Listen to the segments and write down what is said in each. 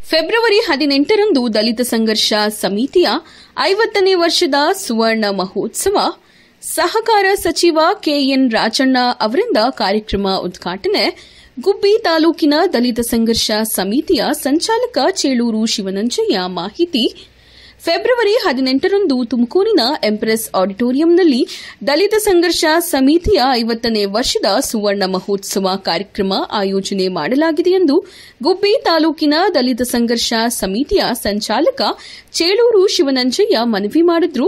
February ಹದಿನೆಂಟರಂದು ದಲಿತ ಸಂಘರ್ಷ ಸಮಿತಿಯ ಐವತ್ತನೇ ವರ್ಷದ ಸುವರ್ಣ ಮಹೋತ್ಸವ ಸಹಕಾರ ಸಚಿವ ಕೆಎನ್ ರಾಜಣ್ಣ ಅವರಿಂದ ಕಾರ್ಯಕ್ರಮ ಉದ್ಘಾಟನೆ ಗುಬ್ಬಿ ತಾಲೂಕಿನ ದಲಿತ ಸಂಘರ್ಷ ಸಮಿತಿಯ ಸಂಚಾಲಕ ಚೇಳೂರು ಶಿವನಂಜಯ್ಯ ಮಾಹಿತಿ ಫೆಬ್ರವರಿ ಹದಿನೆಂಟರಂದು ತುಮಕೂರಿನ ಎಂಪ್ರೆಸ್ ಆಡಿಟೋರಿಯಂನಲ್ಲಿ ದಲಿತ ಸಂಘರ್ಷ ಸಮಿತಿಯ ಐವತ್ತನೇ ವರ್ಷದ ಸುವರ್ಣ ಮಹೋತ್ಸವ ಕಾರ್ಯಕ್ರಮ ಆಯೋಜನೆ ಮಾಡಲಾಗಿದೆ ಎಂದು ಗುಬ್ಬಿ ತಾಲೂಕಿನ ದಲಿತ ಸಂಘರ್ಷ ಸಮಿತಿಯ ಸಂಚಾಲಕ ಚೇಳೂರು ಶಿವನಂಜಯ್ಯ ಮನವಿ ಮಾಡಿದ್ರು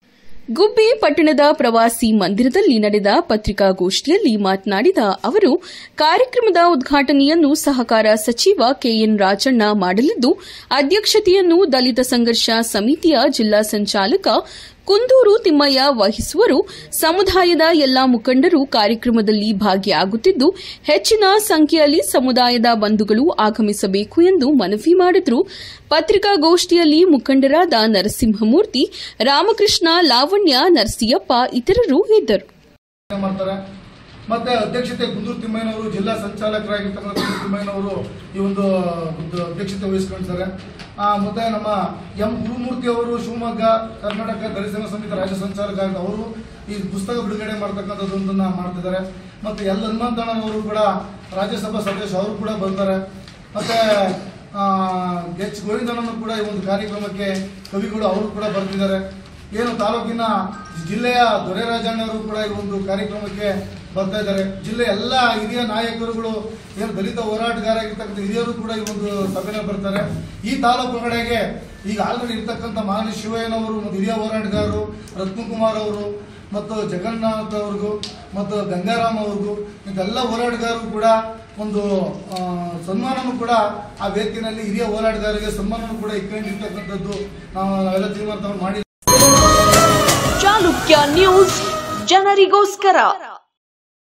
ಗುಬ್ಬಿ ಪಟ್ಟಣದ ಪ್ರವಾಸಿ ಮಂದಿರದಲ್ಲಿ ನಡೆದ ಪತ್ರಿಕಾಗೋಷ್ಠಿಯಲ್ಲಿ ಮಾತನಾಡಿದ ಅವರು ಕಾರ್ಯಕ್ರಮದ ಉದ್ಘಾಟನೆಯನ್ನು ಸಹಕಾರ ಸಚಿವ ಕೆಎನ್ ರಾಜಣ್ಣ ಮಾಡಲಿದ್ದು ಅಧ್ಯಕ್ಷತೆಯನ್ನು ದಲಿತ ಸಂಘರ್ಷ ಸಮಿತಿಯ ಜಿಲ್ಲಾ ಸಂಚಾಲಕ ಕುಂದೂರು ತಿಮ್ಮಯ್ಯ ವಹಿಸುವರು ಸಮುದಾಯದ ಎಲ್ಲಾ ಮುಖಂಡರು ಕಾರ್ಯಕ್ರಮದಲ್ಲಿ ಭಾಗಿಯಾಗುತ್ತಿದ್ದು ಹೆಚ್ಚಿನ ಸಂಖ್ಯೆಯಲ್ಲಿ ಸಮುದಾಯದ ಬಂಧುಗಳು ಆಗಮಿಸಬೇಕು ಎಂದು ಮನವಿ ಮಾಡಿದರು ಪತ್ರಿಕಾಗೋಷ್ಠಿಯಲ್ಲಿ ಮುಖಂಡರಾದ ನರಸಿಂಹಮೂರ್ತಿ ರಾಮಕೃಷ್ಣ ಲಾವಣ್ಯ ನರಸಿಯಪ್ಪ ಇತರರು ಇದ್ದರು ಮಾಡ್ತಾರೆ ಮತ್ತೆ ಅಧ್ಯಕ್ಷತೆ ಕುಂದೂರು ತಿಮ್ಮಯ್ಯನವರು ಜಿಲ್ಲಾ ಸಂಚಾಲಕರಾಗಿರ್ತಕ್ಕಂಥ ಕುಂದೂರು ತಿಮ್ಮಯ್ಯನವರು ಈ ಒಂದು ಒಂದು ಅಧ್ಯಕ್ಷತೆ ವಹಿಸ್ಕೊಳ್ತಾರೆ ಆ, ಮತ್ತೆ ನಮ್ಮ ಎಂ ಗುರುಮೂರ್ತಿ ಅವರು ಶಿವಮೊಗ್ಗ ಕರ್ನಾಟಕ ದಲಿತ ಸಂಘ ಸಮಿತಿ ರಾಜ್ಯ ಸಂಚಾಲಕ ಆಗಿದ್ದು ಅವರು ಈ ಪುಸ್ತಕ ಬಿಡುಗಡೆ ಮಾಡ್ತಕ್ಕಂಥದ್ದೊಂದನ್ನ ಮಾಡ್ತಿದ್ದಾರೆ ಮತ್ತೆ ಎಲ್ ಹನುಮಂತಣ್ಣನವರು ಕೂಡ ರಾಜ್ಯಸಭಾ ಸದಸ್ಯ ಅವರು ಕೂಡ ಬರ್ತಾರೆ ಮತ್ತೆ ಆ, ಎಚ್ ಗೋವಿಂದಣ್ಣನು ಕೂಡ ಈ ಒಂದು ಕಾರ್ಯಕ್ರಮಕ್ಕೆ ಕವಿಗಳು ಅವರು ಕೂಡ ಬರ್ತಿದ್ದಾರೆ ಏನು ತಾಲೂಕಿನ ಜಿಲ್ಲೆಯ ದೊರೆರಾಜಣ್ಣವರು ಕೂಡ ಈ ಒಂದು ಕಾರ್ಯಕ್ರಮಕ್ಕೆ ಬರ್ತಾ ಇದ್ದಾರೆ ಜಿಲ್ಲೆಯ ಎಲ್ಲ ಹಿರಿಯ ನಾಯಕರುಗಳು ಏನು ದಲಿತ ಹೋರಾಟಗಾರ ಆಗಿರ್ತಕ್ಕಂಥ ಹಿರಿಯರು ಕೂಡ ಈ ಒಂದು ಸಭೆಯಲ್ಲಿ ಬರ್ತಾರೆ ಈ ತಾಲೂಕು ಕಡೆಗೆ ಈಗ ಆಲ್ರೆಡಿ ಇರ್ತಕ್ಕಂಥ ಮಾನವ ಶಿವಯ್ಯನವರು ಮತ್ತು ಹಿರಿಯ ಹೋರಾಟಗಾರರು ರತ್ನಕುಮಾರ್ ಅವರು ಮತ್ತು ಜಗನ್ನಾಥ್ ಅವ್ರಿಗೂ ಮತ್ತು ಗಂಗಾರಾಮ್ ಅವ್ರಿಗೂ ಇದೆಲ್ಲ ಹೋರಾಟಗಾರರು ಕೂಡ ಒಂದು ಆ, ಸನ್ಮಾನನೂ ಕೂಡ ಆ ವೇದಿಕೆಯಲ್ಲಿ ಹಿರಿಯ ಹೋರಾಟಗಾರರಿಗೆ ಸನ್ಮಾನನೂ ಕೂಡ ಇಟ್ಕೊಂಡಿರ್ತಕ್ಕಂಥದ್ದು ನಾವು ನಾವೆಲ್ಲ ತೀರ್ಮಾನ ತಗೊಂಡು ಮಾಡಿ ಚಾಲುಕ್ಯ ನ್ಯೂಸ್ ಜನರಿಗೋಸ್ಕರ